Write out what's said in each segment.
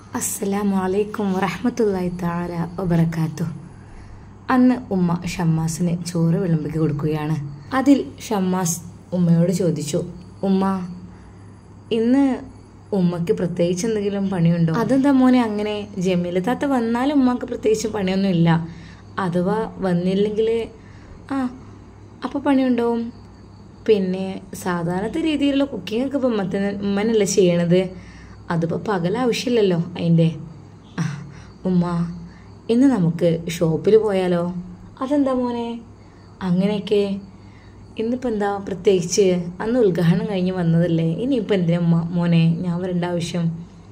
അസ്സലാമു അലൈക്കും വറഹ്മത്തുള്ളാഹി തആല വബറകാത്തു അന്ന് ഉമ്മ ഷമ്മാസിന് ചോറ് വിളമ്പിക്ക് കൊടുക്കുകയാണ് അതിൽ ഷമ്മാസ് ഉമ്മയോട് ചോദിച്ചു ഉമ്മ ഇന്ന് ഉമ്മക്ക് പ്രത്യേകിച്ച് എന്തെങ്കിലും പണിയുണ്ടോ അതെന്താ മോനെ അങ്ങനെ ജമീല താത്ത വന്നാലും ഉമ്മക്ക് പ്രത്യേകിച്ച് പണിയൊന്നുമില്ല അഥവാ വന്നില്ലെങ്കിൽ ആ അപ്പോൾ പണിയുണ്ടാവും പിന്നെ സാധാരണത്തെ രീതിയിലുള്ള കുക്കിംഗ് ഒക്കെ ഇപ്പം ഉമ്മത്തിന് ഉമ്മനല്ലേ ചെയ്യണത് അതിപ്പോൾ പകൽ ആവശ്യമില്ലല്ലോ അതിൻ്റെ ആ, ഉമ്മ ഇന്ന് നമുക്ക് ഷോപ്പിൽ പോയാലോ അതെന്താ മോനെ അങ്ങനെയൊക്കെ ഇന്നിപ്പോൾ എന്താ പ്രത്യേകിച്ച് അന്ന് ഉദ്ഘാടനം കഴിഞ്ഞ് വന്നതല്ലേ ഇനിയിപ്പോൾ എന്തിനാ ഉമ്മ മോനെ ഞാൻ വരേണ്ട ആവശ്യം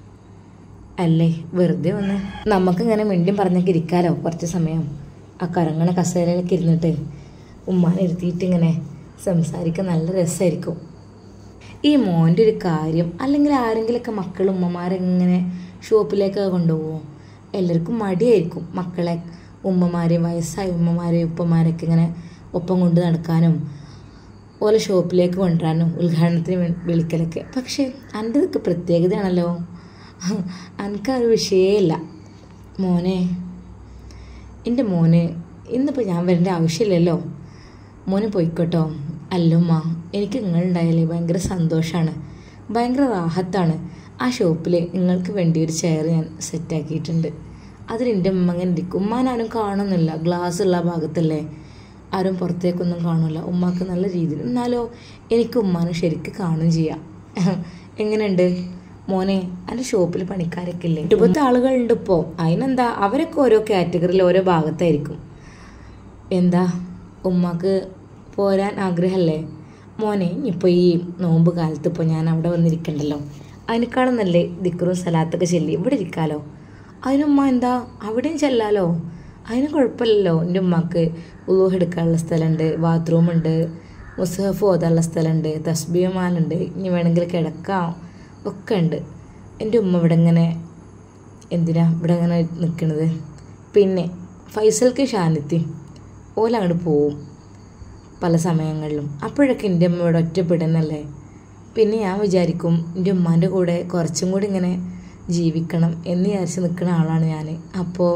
അല്ലേ വെറുതെ ഒന്ന് നമുക്കിങ്ങനെ മിണ്ടിയും പറഞ്ഞൊക്കെ ഇരിക്കാലോ കുറച്ച് സമയം ആ കറങ്ങണ കസേരയിലൊക്കെ ഇരുന്നിട്ട് ഉമ്മാനെ ഇരുത്തിയിട്ട് ഇങ്ങനെ സംസാരിക്കാൻ നല്ല രസമായിരിക്കും ഈ മോൻ്റെ ഒരു കാര്യം അല്ലെങ്കിൽ ആരെങ്കിലുമൊക്കെ മക്കൾ ഉമ്മമാരെങ്ങനെ ഷോപ്പിലേക്കൊക്കെ കൊണ്ടുപോകുമോ എല്ലാവർക്കും മടിയായിരിക്കും മക്കളെ ഉമ്മമാരെയും വയസ്സായ ഉമ്മമാരെയും ഉപ്പമാരെയൊക്കെ ഇങ്ങനെ ഒപ്പം കൊണ്ട് നടക്കാനും ഓലെ ഷോപ്പിലേക്ക് കൊണ്ടുവരാനും ഉദ്ഘാടനത്തിന് വേ- വിളിക്കലൊക്കെ പക്ഷേ എൻ്റെ ഇതൊക്കെ പ്രത്യേകതയാണല്ലോ എനിക്കാ ഒരു വിഷയമല്ല മോനെ എൻ്റെ മോന് ഇന്നിപ്പോൾ ഞാൻ വരേണ്ട ആവശ്യമില്ലല്ലോ മോന് പോയിക്കോട്ടോ അല്ലുമ്മ എനിക്ക് നിങ്ങളുണ്ടായാലേ ഭയങ്കര സന്തോഷമാണ് ഭയങ്കര റാഹത്താണ് ആ ഷോപ്പിൽ നിങ്ങൾക്ക് വേണ്ടി ഒരു ചെയർ ഞാൻ സെറ്റാക്കിയിട്ടുണ്ട് അതിൽ എൻ്റെ ഉമ്മ ഇങ്ങനെ ഇരിക്കും ഉമ്മാനാരും കാണുന്നില്ല ഗ്ലാസ് ഉള്ള ഭാഗത്തല്ലേ ആരും പുറത്തേക്കൊന്നും കാണില്ല ഉമ്മാക്ക് നല്ല രീതിയിൽ എന്നാലോ എനിക്ക് ഉമ്മാനെ ശരിക്ക് കാണുകയും ചെയ്യാം എങ്ങനെയുണ്ട് മോനെ എൻ്റെ ഷോപ്പിൽ പണിക്കാരൊക്കെ ഇല്ലേ ഇരുപത്തി ആളുകളുണ്ട് ഇപ്പോൾ അതിനെന്താ അവരൊക്കെ ഓരോ കാറ്റഗറിയിൽ ഓരോ ഭാഗത്തായിരിക്കും എന്താ ഉമ്മക്ക് പോരാൻ ആഗ്രഹമല്ലേ മോനെ ഇപ്പോൾ ഈ നോമ്പ് കാലത്ത് ഇപ്പോൾ ഞാൻ അവിടെ വന്നിരിക്കണ്ടല്ലോ അതിനേക്കാളും നല്ലേ ദിക്കറും സലാത്തൊക്കെ ചെല്ലി ഇവിടെ ഇരിക്കാലോ അതിനുമ്മ എന്താ അവിടെയും ചെല്ലാലോ അതിന് കുഴപ്പമില്ലല്ലോ എൻ്റെ ഉമ്മക്ക് ഉള്ളൂഹ് എടുക്കാനുള്ള സ്ഥലമുണ്ട് ബാത്റൂമുണ്ട് മുസഹഫ് ഓതാനുള്ള സ്ഥലമുണ്ട് തസ്ബിയമാലുണ്ട് ഇനി വേണമെങ്കിൽ കിടക്കാം ഒക്കെ ഉണ്ട് എൻ്റെ ഉമ്മ ഇവിടെ ഇങ്ങനെ എന്തിനാ ഇവിടെ ഇങ്ങനെ നിൽക്കണത് പിന്നെ ഫൈസൽക്ക് ഷാനിത്തി ഓലങ്ങോട്ട് പോവും പല സമയങ്ങളിലും അപ്പോഴൊക്കെ എൻ്റെ അമ്മ ഇവിടെ ഒറ്റപ്പെടുന്നല്ലേ പിന്നെ ഞാൻ വിചാരിക്കും എൻ്റെ ഉമ്മാൻ്റെ കൂടെ കുറച്ചും കൂടി ഇങ്ങനെ ജീവിക്കണം എന്ന് വിചാരിച്ച് നിൽക്കുന്ന ആളാണ് ഞാൻ അപ്പോൾ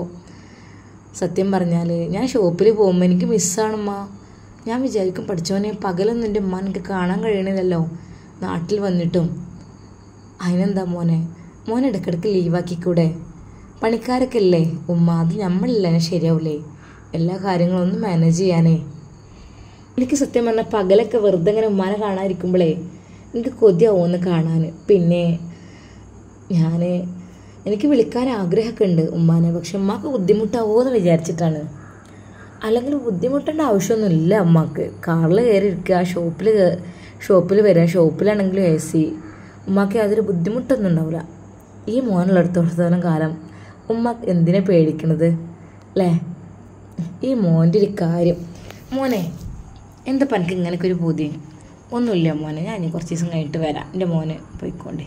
സത്യം പറഞ്ഞാൽ ഞാൻ ഷോപ്പിൽ പോകുമ്പോൾ എനിക്ക് മിസ്സാണമ്മ ഞാൻ വിചാരിക്കും പഠിച്ചവനെ പകലൊന്നും എൻ്റെ ഉമ്മ എനിക്ക് കാണാൻ കഴിയണില്ലല്ലോ നാട്ടിൽ വന്നിട്ടും അതിനെന്താ മോനെ മോൻ ഇടയ്ക്കിടയ്ക്ക് ലീവാക്കിക്കൂടെ പണിക്കാരൊക്കെ അല്ലേ ഉമ്മ അത് നമ്മളില്ല ശരിയാവൂലേ എല്ലാ കാര്യങ്ങളും ഒന്ന് മാനേജ് ചെയ്യാനേ എനിക്ക് സത്യം പറഞ്ഞാൽ പകലൊക്കെ വെറുതെ ഇങ്ങനെ ഉമ്മാനെ കാണാതിരിക്കുമ്പോഴേ എനിക്ക് കൊതിയാവും ഒന്ന് കാണാൻ പിന്നെ ഞാൻ എനിക്ക് വിളിക്കാൻ ആഗ്രഹമൊക്കെ ഉണ്ട് ഉമ്മാനെ പക്ഷെ ഉമ്മാക്ക് ബുദ്ധിമുട്ടാവോ എന്ന് വിചാരിച്ചിട്ടാണ് അല്ലെങ്കിൽ ബുദ്ധിമുട്ടേണ്ട ആവശ്യമൊന്നുമില്ല അമ്മക്ക് കാറിൽ കയറി ഇരിക്കുക ഷോപ്പിൽ ഷോപ്പിൽ വരിക ഷോപ്പിലാണെങ്കിലും എ സി ഉമ്മാക്ക് യാതൊരു ബുദ്ധിമുട്ടൊന്നും ഉണ്ടാവില്ല ഈ മോനുള്ളിടത്തോളം കാലം ഉമ്മ എന്തിനെ പേടിക്കണത് അല്ലേ ഈ മോൻ്റെ ഒരു കാര്യം മോനെ എന്താ പനിക്ക് ഇങ്ങനെയൊക്കെ ഒരു പൂതി ഒന്നുമില്ല മോനെ ഞാൻ ഇനി കുറച്ച് ദിവസം കഴിഞ്ഞിട്ട് വരാം എൻ്റെ മോന് പോയിക്കോണ്ടേ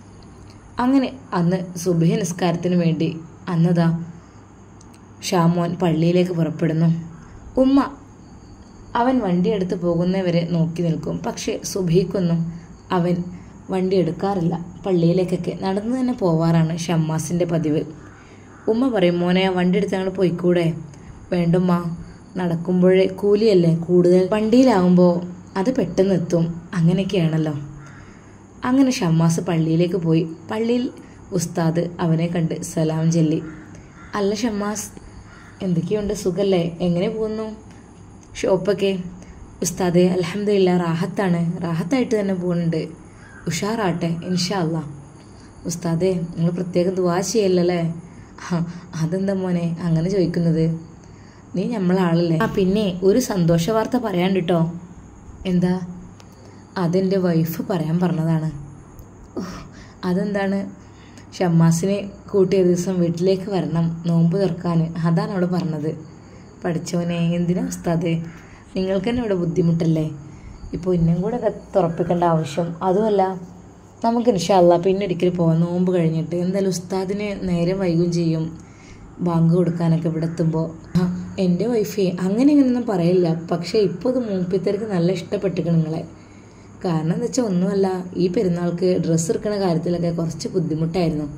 അങ്ങനെ അന്ന് സുബഹി നിസ്കാരത്തിന് വേണ്ടി അന്നതാ ഷാമോൻ പള്ളിയിലേക്ക് പുറപ്പെടുന്നു ഉമ്മ അവൻ വണ്ടി എടുത്ത് പോകുന്നവരെ നോക്കി നിൽക്കും പക്ഷേ സുബഹിക്കൊന്നും അവൻ വണ്ടി എടുക്കാറില്ല പള്ളിയിലേക്കൊക്കെ നടന്നു തന്നെ പോവാറാണ് ഷമ്മാസിൻ്റെ പതിവ് ഉമ്മ പറയും മോനെ ആ വണ്ടി എടുത്ത് ഞങ്ങൾ പോയിക്കൂടെ വേണ്ടുമ്മ നടക്കുമ്പോഴേ കൂലിയല്ലേ കൂടുതൽ വണ്ടിയിലാവുമ്പോൾ അത് പെട്ടെന്ന് എത്തും അങ്ങനെയൊക്കെയാണല്ലോ അങ്ങനെ ഷമ്മാസ് പള്ളിയിലേക്ക് പോയി പള്ളിയിൽ ഉസ്താദ് അവനെ കണ്ട് സലാം ചൊല്ലി അല്ല ഷമ്മാസ് എന്തൊക്കെയുണ്ട് സുഖല്ലേ എങ്ങനെ പോകുന്നു ഷോപ്പൊക്കെ ഉസ്താദെ അലഹമില്ല റാഹത്താണ് റാഹത്തായിട്ട് തന്നെ പോകുന്നുണ്ട് ഉഷാറാട്ടെ ഇൻഷാ അല്ലാ ഉസ്താദെ നിങ്ങൾ പ്രത്യേകം ദുവാ ചെയ്യല്ലേ അതെന്താ മോനെ അങ്ങനെ ചോദിക്കുന്നത് നീ നമ്മളെ ആളല്ലേ ആ പിന്നെ ഒരു സന്തോഷ വാർത്ത പറയാൻ കേട്ടോ എന്താ അതെൻ്റെ വൈഫ് പറയാൻ പറഞ്ഞതാണ് ഉഹ്, അതെന്താണ് ഷമ്മാസിനെ കൂട്ടിയ ദിവസം വീട്ടിലേക്ക് വരണം നോമ്പ് തുറക്കാൻ അതാണ് അവൾ പറഞ്ഞത് പഠിച്ചവനെ എന്തിനാ ഉസ്താദേ നിങ്ങൾക്ക് തന്നെ ഇവിടെ ബുദ്ധിമുട്ടല്ലേ ഇപ്പോൾ ഇന്നും കൂടെ ഒക്കെ തുറപ്പിക്കേണ്ട ആവശ്യം അതുമല്ല നമുക്ക് ഇൻഷാല്ല പിന്നെ ഒരിക്കൽ പോവാം നോമ്പ് കഴിഞ്ഞിട്ട് എന്തായാലും ഉസ്താദിന് നേരെ വൈകും ചെയ്യും ബാങ്ക് കൊടുക്കാനൊക്കെ ഇവിടെ എത്തുമ്പോൾ ആ എൻ്റെ വൈഫേ അങ്ങനെ ഇങ്ങനെയൊന്നും പറയില്ല പക്ഷേ ഇപ്പോൾ ഇത് മൂപ്പിത്തർക്ക് നല്ല ഇഷ്ടപ്പെട്ടിരിക്കണം നിങ്ങളെ കാരണം എന്താ വെച്ചാൽ ഒന്നുമല്ല ഈ പെരുന്നാൾക്ക് ഡ്രസ്സ് എടുക്കുന്ന കാര്യത്തിലൊക്കെ കുറച്ച് ബുദ്ധിമുട്ടായിരുന്നു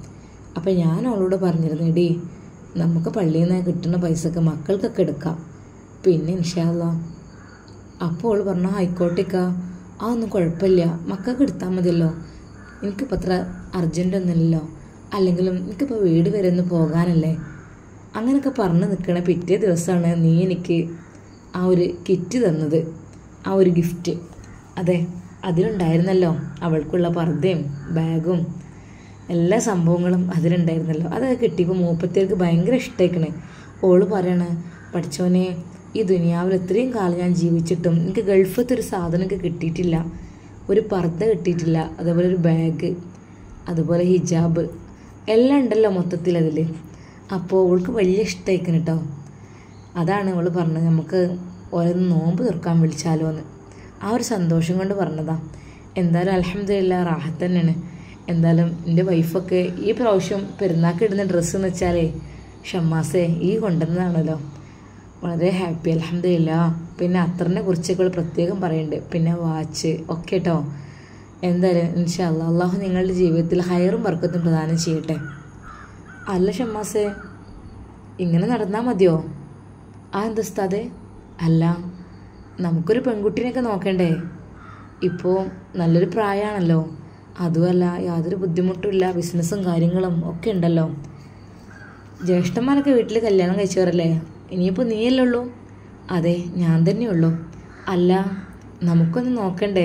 അപ്പം ഞാൻ അവളോട് പറഞ്ഞിരുന്നു എടി നമുക്ക് പള്ളിയിൽ നിന്ന് കിട്ടുന്ന പൈസക്ക് മക്കൾക്കൊക്കെ എടുക്കാം പിന്നെ ഇൻഷാല്ല അപ്പോൾ അവൾ പറഞ്ഞു ആയിക്കോട്ടേക്ക ആ ഒന്നും കുഴപ്പമില്ല മക്കൾക്ക് എടുത്താൽ മതിയല്ലോ എനിക്കിപ്പോൾ അത്ര അർജൻ്റ് ഒന്നുമില്ലല്ലോ അല്ലെങ്കിലും എനിക്കിപ്പോൾ വീട് വരെ ഒന്ന് പോകാനല്ലേ അങ്ങനെയൊക്കെ പറഞ്ഞ് നിൽക്കണ പിറ്റേ ദിവസമാണ് നീ എനിക്ക് ആ ഒരു കിറ്റ് തന്നത് ആ ഒരു ഗിഫ്റ്റ് അതെ അതിലുണ്ടായിരുന്നല്ലോ അവൾക്കുള്ള പർദ്ദയും ബാഗും എല്ലാ സംഭവങ്ങളും അതിലുണ്ടായിരുന്നല്ലോ അതൊക്കെ കിട്ടിയപ്പോൾ മൂപ്പത്തേർക്ക് ഭയങ്കര ഇഷ്ടമായിക്കണേ ഓള് പറയണ പഠിച്ചോനെ ഈ ദുനിയാവിൽ ഇത്രയും കാലം ഞാൻ ജീവിച്ചിട്ടും എനിക്ക് ഗൾഫത്തെ ഒരു സാധനം എനിക്ക് കിട്ടിയിട്ടില്ല ഒരു പർദ്ദ കിട്ടിയിട്ടില്ല അതേപോലെ ഒരു ബാഗ് അതുപോലെ ഹിജാബ് എല്ലാം ഉണ്ടല്ലോ മൊത്തത്തിൽ അതിൽ അപ്പോൾ അവൾക്ക് വലിയ ഇഷ്ടമായിക്കണം കേട്ടോ അതാണ് അവൾ പറഞ്ഞത് നമുക്ക് ഓരോ നോമ്പ് തുറക്കാൻ വിളിച്ചാലോ എന്ന് ആ ഒരു സന്തോഷം കൊണ്ട് പറഞ്ഞതാ എന്തായാലും അലഹമില്ല റാഹത്ത് തന്നെയാണ് എന്തായാലും എൻ്റെ വൈഫൊക്കെ ഈ പ്രാവശ്യം പെരുന്നാൾക്ക് ഇടുന്ന ഡ്രസ്സ് എന്ന് വെച്ചാലേ ഷമ്മാസേ ഈ കൊണ്ടുവന്നതാണല്ലോ വളരെ ഹാപ്പി അലഹമില്ല പിന്നെ അത്തറിനെ കുറിച്ചൊക്കെ അവൾ പ്രത്യേകം പറയുന്നുണ്ട് പിന്നെ വാച്ച് ഒക്കെ കേട്ടോ എന്തായാലും ഇൻഷാല്ല അള്ളാഹു നിങ്ങളുടെ ജീവിതത്തിൽ ഹയറും വർക്കത്തും പ്രദാനം ചെയ്യട്ടെ അല്ല ഷമ്മാസേ ഇങ്ങനെ നടന്നാൽ മതിയോ ആ എന്തസ്താതെ അല്ല നമുക്കൊരു പെൺകുട്ടീനെയൊക്കെ നോക്കണ്ടേ ഇപ്പോൾ നല്ലൊരു പ്രായമാണല്ലോ അതുമല്ല യാതൊരു ബുദ്ധിമുട്ടുമില്ല ബിസിനസ്സും കാര്യങ്ങളും ഒക്കെ ഉണ്ടല്ലോ ജ്യേഷ്ഠന്മാരൊക്കെ വീട്ടിൽ കല്യാണം കഴിച്ചവരല്ലേ ഇനിയിപ്പോൾ നീയല്ലേ ഉള്ളൂ അതെ ഞാൻ തന്നെയുള്ളൂ അല്ല നമുക്കൊന്ന് നോക്കണ്ടേ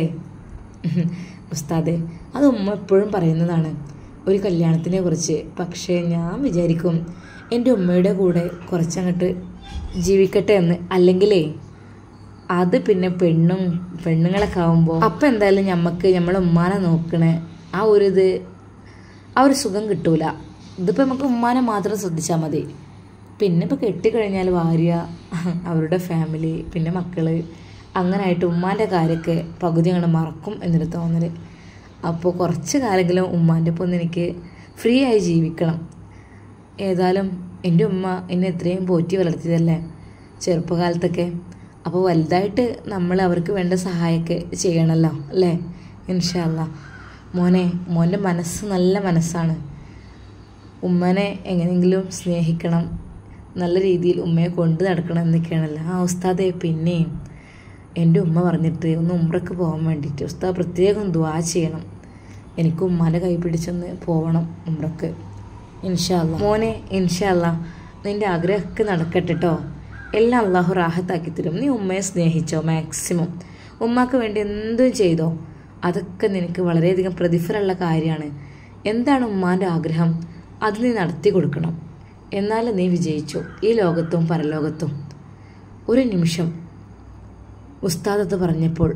ഉസ്താദെ അത് ഉമ്മ എപ്പോഴും പറയുന്നതാണ് ഒരു കല്യാണത്തിനെ കുറിച്ച് പക്ഷേ ഞാൻ വിചാരിക്കും എൻ്റെ ഉമ്മയുടെ കൂടെ കുറച്ചങ്ങോട്ട് ജീവിക്കട്ടെ എന്ന് അല്ലെങ്കിലേ അത് പിന്നെ പെണ്ണും പെണ്ണുങ്ങളൊക്കെ ആവുമ്പോൾ അപ്പം എന്തായാലും ഞമ്മക്ക് നമ്മളെ ഉമ്മാനെ നോക്കണേ ആ ഒരു ഇത് ആ ഒരു സുഖം കിട്ടൂല ഇതിപ്പോൾ നമുക്ക് ഉമ്മാനെ മാത്രം ശ്രദ്ധിച്ചാൽ മതി പിന്നെ ഇപ്പോൾ കെട്ടിക്കഴിഞ്ഞാൽ ഭാര്യ അവരുടെ ഫാമിലി പിന്നെ മക്കള് അങ്ങനായിട്ട് ഉമ്മാൻ്റെ കാര്യമൊക്കെ പകുതി അങ്ങനെ മറക്കും എന്നൊരു തോന്നൽ അപ്പോൾ കുറച്ച് കാലെങ്കിലും ഉമ്മാൻ്റെ ഒപ്പം ഒന്ന് എനിക്ക് ഫ്രീ ആയി ജീവിക്കണം ഏതായാലും എൻ്റെ ഉമ്മ എന്നെ എത്രയും പോറ്റി വളർത്തിയതല്ലേ ചെറുപ്പകാലത്തൊക്കെ അപ്പോൾ വലുതായിട്ട് നമ്മൾ അവർക്ക് വേണ്ട സഹായമൊക്കെ ചെയ്യണമല്ലോ അല്ലേ ഇൻഷാല്ല മോനെ മോൻ്റെ മനസ്സ് നല്ല മനസ്സാണ് ഉമ്മനെ എങ്ങനെയെങ്കിലും സ്നേഹിക്കണം നല്ല രീതിയിൽ ഉമ്മയെ കൊണ്ട് നടക്കണം എന്നൊക്കെയാണല്ലോ ആ ഉസ്താദെ പിന്നെയും എൻ്റെ ഉമ്മ പറഞ്ഞിട്ട് ഒന്ന് ഉമ്രക്ക് പോകാൻ വേണ്ടിയിട്ട് ഉസ്താദ് പ്രത്യേകം ദ്വാ ചെയ്യണം എനിക്ക് ഉമ്മാൻ്റെ കൈ പിടിച്ചൊന്ന് പോകണം ഉമ്രക്ക് ഇൻഷാല്ല മോനെ ഇൻഷാല്ല നിൻ്റെ ആഗ്രഹമൊക്കെ നടക്കട്ടെ കേട്ടോ എല്ലാം അള്ളാഹു റാഹത്താക്കി തരും നീ ഉമ്മയെ സ്നേഹിച്ചോ മാക്സിമം ഉമ്മാക്ക് വേണ്ടി എന്തും ചെയ്തോ അതൊക്കെ നിനക്ക് വളരെയധികം പ്രതിഫലമുള്ള കാര്യമാണ് എന്താണ് ഉമ്മാൻ്റെ ആഗ്രഹം അത് നീ നടത്തി കൊടുക്കണം എന്നാൽ നീ വിജയിച്ചു ഈ ലോകത്തും പരലോകത്തും ഒരു നിമിഷം ഉസ്താദത്ത് പറഞ്ഞപ്പോൾ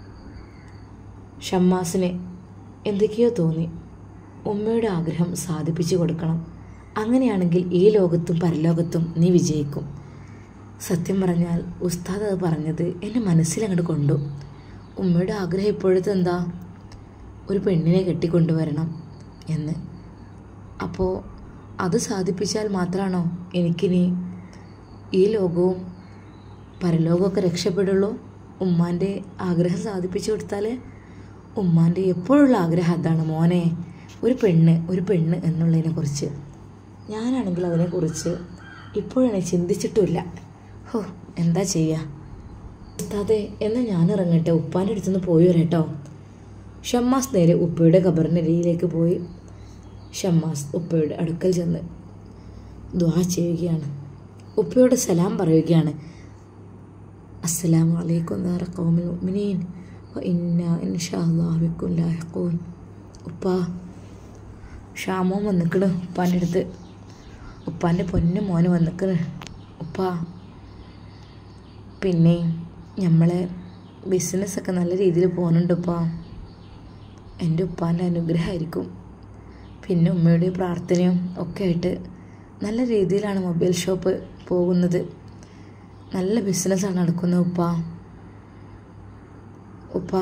ഷമ്മാസിന് എന്തൊക്കെയോ തോന്നി ഉമ്മയുടെ ആഗ്രഹം സാധിപ്പിച്ചു കൊടുക്കണം അങ്ങനെയാണെങ്കിൽ ഈ ലോകത്തും പരലോകത്തും നീ വിജയിക്കും സത്യം പറഞ്ഞാൽ ഉസ്താദ് അത് പറഞ്ഞത് എൻ്റെ മനസ്സിലങ്ങോട്ട് കൊണ്ടു ഉമ്മയുടെ ആഗ്രഹം ഇപ്പോഴത്തെ എന്താ ഒരു പെണ്ണിനെ കെട്ടിക്കൊണ്ടുവരണം എന്ന് അപ്പോൾ അത് സാധിപ്പിച്ചാൽ മാത്രമാണോ എനിക്കിനി ഈ ലോകവും പരലോകമൊക്കെ രക്ഷപ്പെടുള്ളൂ ഉമ്മാൻ്റെ ആഗ്രഹം സാധിപ്പിച്ചു കൊടുത്താൽ ഉമ്മാൻ്റെ എപ്പോഴുള്ള ആഗ്രഹം അതാണ് മോനെ ഒരു പെണ്ണ് ഒരു പെണ്ണ് എന്നുള്ളതിനെക്കുറിച്ച് ഞാനാണെങ്കിൽ അതിനെക്കുറിച്ച് ഇപ്പോഴാണ് ചിന്തിച്ചിട്ടുമില്ല ഹോ എന്താ ചെയ്യുക അതെ എന്നാൽ ഞാൻ ഇറങ്ങട്ടെ ഉപ്പാൻ്റെ അടുത്തുനിന്ന് പോയി വരട്ടോ ഷമ്മാസ് നേരെ ഉപ്പയുടെ ഖബറിനരിയിലേക്ക് പോയി ഷമ്മാസ് ഉപ്പയുടെ അടുക്കൽ ചെന്ന് ദ്വാ ചെയ്യുകയാണ് ഉപ്പയോട് സലാം പറയുകയാണ് അസ്സലാമു അലൈക്കും ദാറ ഖൗമിൽ മുഅ്മിനീൻ വ ഇന്നാ ഇൻഷാ അല്ലാഹു ബിക്കും ലാഹിഖൂൻ ഉപ്പ ഷാമോൻ വന്നിക്കണ് ഉപ്പാൻ്റെ അടുത്ത് ഉപ്പാൻ്റെ പൊന്നു മോന് വന്നിക്കണ് ഉപ്പ പിന്നെ നമ്മളെ ബിസിനസ്സൊക്കെ നല്ല രീതിയിൽ പോകുന്നുണ്ട് ഉപ്പ എൻ്റെ ഉപ്പാൻ്റെ അനുഗ്രഹമായിരിക്കും പിന്നെ ഉമ്മയുടെ പ്രാർത്ഥനയും ഒക്കെ ആയിട്ട് നല്ല രീതിയിലാണ് മൊബൈൽ ഷോപ്പ് പോകുന്നത് നല്ല ബിസിനസ്സാണ് നടക്കുന്നത് ഉപ്പ ഉപ്പ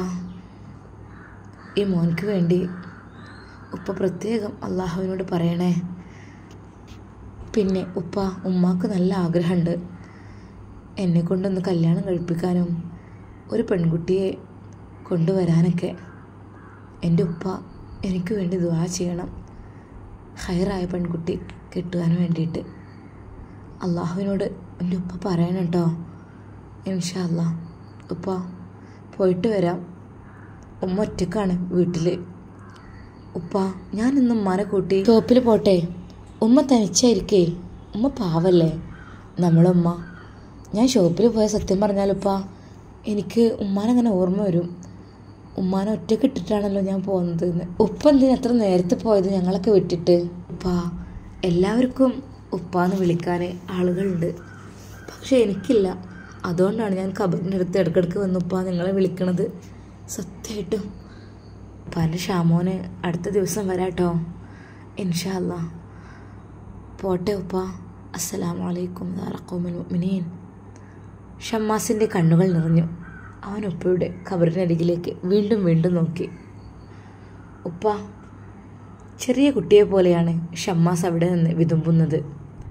ഈ മോൻക്ക് വേണ്ടി ഉപ്പ പ്രത്യേകം അള്ളാഹുവിനോട് പറയണേ പിന്നെ ഉപ്പ ഉമ്മാക്ക് നല്ല ആഗ്രഹമുണ്ട് എന്നെ കൊണ്ടൊന്ന് കല്യാണം കഴിപ്പിക്കാനും ഒരു പെൺകുട്ടിയെ കൊണ്ടുവരാനൊക്കെ എൻ്റെ ഉപ്പ എനിക്ക് വേണ്ടി ദുവാ ചെയ്യണം ഹൈറായ പെൺകുട്ടി കിട്ടുവാൻ വേണ്ടിയിട്ട് അള്ളാഹുവിനോട് എൻ്റെ ഉപ്പ പറയണം കേട്ടോ ഇൻഷാ അല്ലാ ഉപ്പ പോയിട്ട് വരാം ഉമ്മ ഒറ്റക്കാണ് വീട്ടിൽ ഉപ്പ ഞാൻ ഇന്ന് ഉമ്മാനെ കൂട്ടി ഷോപ്പിൽ പോട്ടെ ഉമ്മ തനിച്ചായിരിക്കേ ഉമ്മ പാവല്ലേ നമ്മളുമ്മ ഞാൻ ഷോപ്പിൽ പോയ സത്യം പറഞ്ഞാലുപ്പ എനിക്ക് ഉമ്മാനങ്ങനെ ഓർമ്മ വരും ഉമ്മാനെ ഒറ്റയ്ക്ക് ഇട്ടിട്ടാണല്ലോ ഞാൻ പോകുന്നത് എന്ന് ഉപ്പ എന്തിനാ അത്ര നേരത്തെ പോയത് ഞങ്ങളൊക്കെ വിട്ടിട്ട് ഉപ്പ എല്ലാവർക്കും ഉപ്പാന്ന് വിളിക്കാൻ ആളുകളുണ്ട് പക്ഷെ എനിക്കില്ല അതുകൊണ്ടാണ് ഞാൻ കബറിൻ്റെ അടുത്ത് ഇടയ്ക്കിടയ്ക്ക് വന്ന് ഉപ്പ നിങ്ങളെ വിളിക്കണത് സത്യമായിട്ടും ഉപ്പാൻ്റെ ഷാമോന് അടുത്ത ദിവസം വരാട്ടോ ഇൻഷാ അല്ലാ പോട്ടെ ഉപ്പ അസ്സലാമു അലൈക്കും ദാറഖോമിൽ മുഅ്മിനീൻ ഷമ്മാസിൻ്റെ കണ്ണുകൾ നിറഞ്ഞു അവൻ ഉപ്പയുടെ ഖബറിനരികിലേക്ക് വീണ്ടും വീണ്ടും നോക്കി ഉപ്പ ചെറിയ കുട്ടിയെ പോലെയാണ് ഷമ്മാസ് അവിടെ നിന്ന് വിതുമ്പുന്നത്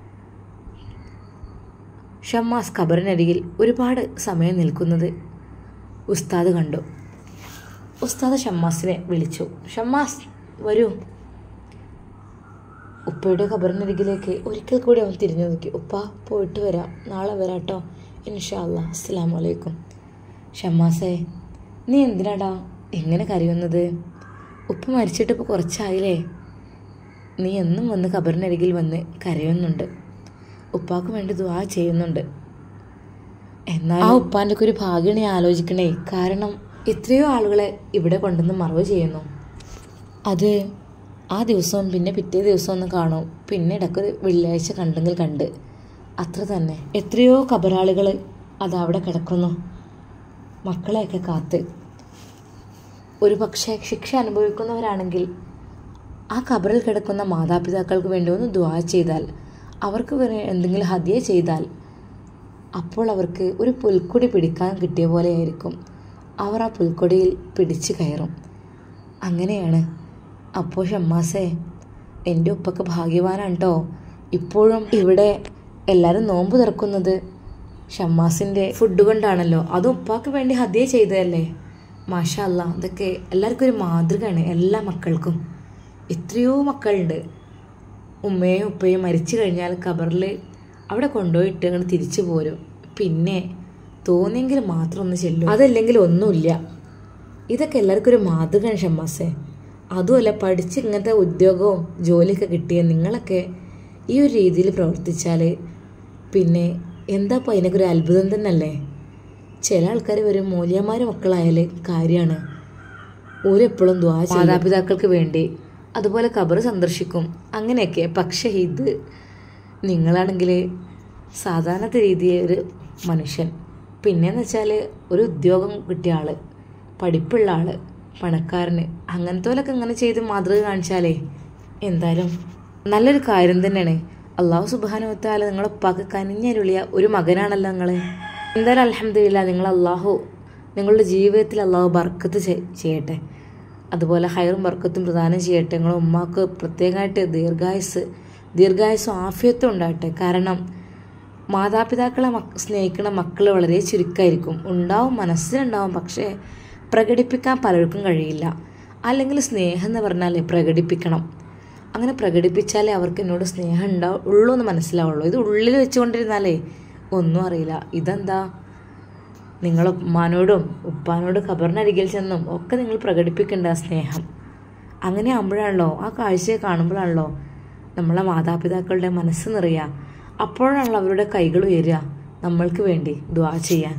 ഷമ്മാസ് ഖബറിനരികിൽ ഒരുപാട് സമയം നിൽക്കുന്നത് ഉസ്താദ് കണ്ടു ഉസ്താദ് ഷമ്മാസിനെ വിളിച്ചു ഷമ്മാസ് വരൂ ഉപ്പയുടെ ഖബറിനരികിലേക്ക് ഒരിക്കൽ കൂടി അവൻ തിരിഞ്ഞു നോക്കി ഉപ്പ പോയിട്ട് വരാം നാളെ വരാട്ടോ ഇൻഷാ അല്ലാ അസ്സലാമു അലൈക്കും ഷമ്മാസേ നീ എന്തിനാടാ എങ്ങനെ കരയുന്നത് ഉപ്പ മരിച്ചിട്ട് ഇപ്പോൾ കുറച്ചായില്ലേ നീ എന്നും വന്ന് ഖബറിനരികിൽ വന്ന് കരയുന്നുണ്ട് ഉപ്പാക്ക് വേണ്ടി ദുആ ചെയ്യുന്നുണ്ട് എന്നാൽ ആ ഉപ്പാൻ്റെ ഒക്കെ ഒരു ഭാഗ്യം നീ ആലോചിക്കണേ കാരണം എത്രയോ ആളുകളെ ഇവിടെ കൊണ്ടുവന്ന് മറവ് ചെയ്യുന്നു അത് ആ ദിവസവും പിന്നെ പിറ്റേ ദിവസം ഒന്ന് കാണും പിന്നെ ഇടയ്ക്കൊരു വെള്ളിയാഴ്ച കണ്ടെങ്കിൽ കണ്ട് അത്ര തന്നെ എത്രയോ കബറാളികൾ അതവിടെ കിടക്കുന്നു മക്കളെയൊക്കെ കാത്ത് ഒരു പക്ഷേ ശിക്ഷ അനുഭവിക്കുന്നവരാണെങ്കിൽ ആ കബറിൽ കിടക്കുന്ന മാതാപിതാക്കൾക്ക് വേണ്ടി ഒന്ന് ദ്വാ ചെയ്താൽ അവർക്ക് വേറെ എന്തെങ്കിലും ഹതിയ ചെയ്താൽ അപ്പോൾ അവർക്ക് ഒരു പുൽക്കൊടി പിടിക്കാൻ കിട്ടിയ പോലെയായിരിക്കും അവർ ആ പുൽക്കൊടിയിൽ പിടിച്ചു കയറും അങ്ങനെയാണ് അപ്പോൾ ഷമ്മാസേ എൻ്റെ ഉപ്പൊക്കെ ഭാഗ്യവാനാണ് കേട്ടോ ഇപ്പോഴും ഇവിടെ എല്ലാവരും നോമ്പ് തുറക്കുന്നത് ഷമ്മാസിൻ്റെ ഫുഡ് കൊണ്ടാണല്ലോ അത് ഉപ്പാക്ക് വേണ്ടി ഹതിയ ചെയ്തതല്ലേ മാഷാ അല്ല അതൊക്കെ എല്ലാവർക്കും ഒരു മാതൃകയാണ് എല്ലാ മക്കൾക്കും എത്രയോ മക്കളുണ്ട് ഉമ്മയും ഉപ്പയും മരിച്ചു കഴിഞ്ഞാൽ ഖബറിൽ അവിടെ കൊണ്ടുപോയിട്ട് അങ്ങോട്ട് തിരിച്ചു പോരും പിന്നെ തോന്നിയെങ്കിൽ മാത്രം ഒന്ന് ചെല്ലും അതല്ലെങ്കിൽ ഒന്നുമില്ല ഇതൊക്കെ എല്ലാവർക്കും ഒരു മാതൃകയാണ് ഷമ്മാസേ അതുമല്ല പഠിച്ച് ഇങ്ങനത്തെ ഉദ്യോഗവും ജോലിയൊക്കെ കിട്ടിയ നിങ്ങളൊക്കെ ഈ ഒരു രീതിയിൽ പ്രവർത്തിച്ചാൽ പിന്നെ എന്താ ഇപ്പോൾ അതിനൊക്കെ ഒരു അത്ഭുതം തന്നെയല്ലേ ചില ആൾക്കാർ വരും മൂല്യന്മാരെ മക്കളായാൽ കാര്യമാണ് ഓരെപ്പോഴും ദ്വാ ചെയ്യും. മാതാപിതാക്കൾക്ക് വേണ്ടി അതുപോലെ ഖബർ സന്ദർശിക്കും അങ്ങനെയൊക്കെ പക്ഷേ ഇത് നിങ്ങളാണെങ്കിൽ സാധാരണത്തെ രീതിയിൽ ഒരു മനുഷ്യൻ പിന്നെന്ന് വെച്ചാൽ ഒരു ഉദ്യോഗം കിട്ടിയ ആൾ പഠിപ്പുള്ള ആൾ പണക്കാരന് അങ്ങനത്തെ പോലൊക്കെ ഇങ്ങനെ ചെയ്ത് മാതൃക കാണിച്ചാലേ എന്തായാലും നല്ലൊരു കാര്യം തന്നെയാണ് അള്ളാഹു സുബാനുവത്താല നിങ്ങളെ ഉപ്പാക്ക് കനിഞ്ഞരുളിയ ഒരു മകനാണല്ലോ നിങ്ങൾ എന്തായാലും അലഹമില്ല നിങ്ങൾ അള്ളാഹു നിങ്ങളുടെ ജീവിതത്തിൽ അള്ളാഹു ബർക്കത്ത് ചെ- ചെയ്യട്ടെ അതുപോലെ ഹൈറും ബർക്കത്തും പ്രദാനം ചെയ്യട്ടെ നിങ്ങളുടെ ഉമ്മാക്ക് പ്രത്യേകമായിട്ട് ദീർഘായുസ് ദീർഘായുസും ആഫിയത്തും ഉണ്ടാകട്ടെ കാരണം മാതാപിതാക്കളെ മക്ക സ്നേഹിക്കുന്ന മക്കൾ വളരെ ചുരുക്കമായിരിക്കും ഉണ്ടാവും മനസ്സിലുണ്ടാവും പക്ഷേ പ്രകടിപ്പിക്കാൻ പലർക്കും കഴിയില്ല അല്ലെങ്കിൽ സ്നേഹം എന്ന് പറഞ്ഞാൽ പ്രകടിപ്പിക്കണം അങ്ങനെ പ്രകടിപ്പിച്ചാലേ അവർക്ക് എന്നോട് സ്നേഹം ഉണ്ടാവും ഉള്ളൂ എന്ന് മനസ്സിലാവുള്ളൂ ഇത് ഉള്ളിൽ വെച്ചുകൊണ്ടിരുന്നാലേ ഒന്നും അറിയില്ല ഇതെന്താ നിങ്ങൾ ഉമ്മാനോടും ഉപ്പാനോടും ഖബറിനരികിൽ ചെന്നും ഒക്കെ നിങ്ങൾ പ്രകടിപ്പിക്കേണ്ട ആ സ്നേഹം അങ്ങനെ ആകുമ്പോഴാണല്ലോ ആ കാഴ്ചയെ കാണുമ്പോഴാണല്ലോ നമ്മളെ മാതാപിതാക്കളുടെ മനസ്സ് നിറയുക അപ്പോഴാണല്ലോ അവരുടെ കൈകൾ ഉയരുക നമ്മൾക്ക് വേണ്ടി ദുആ ചെയ്യാൻ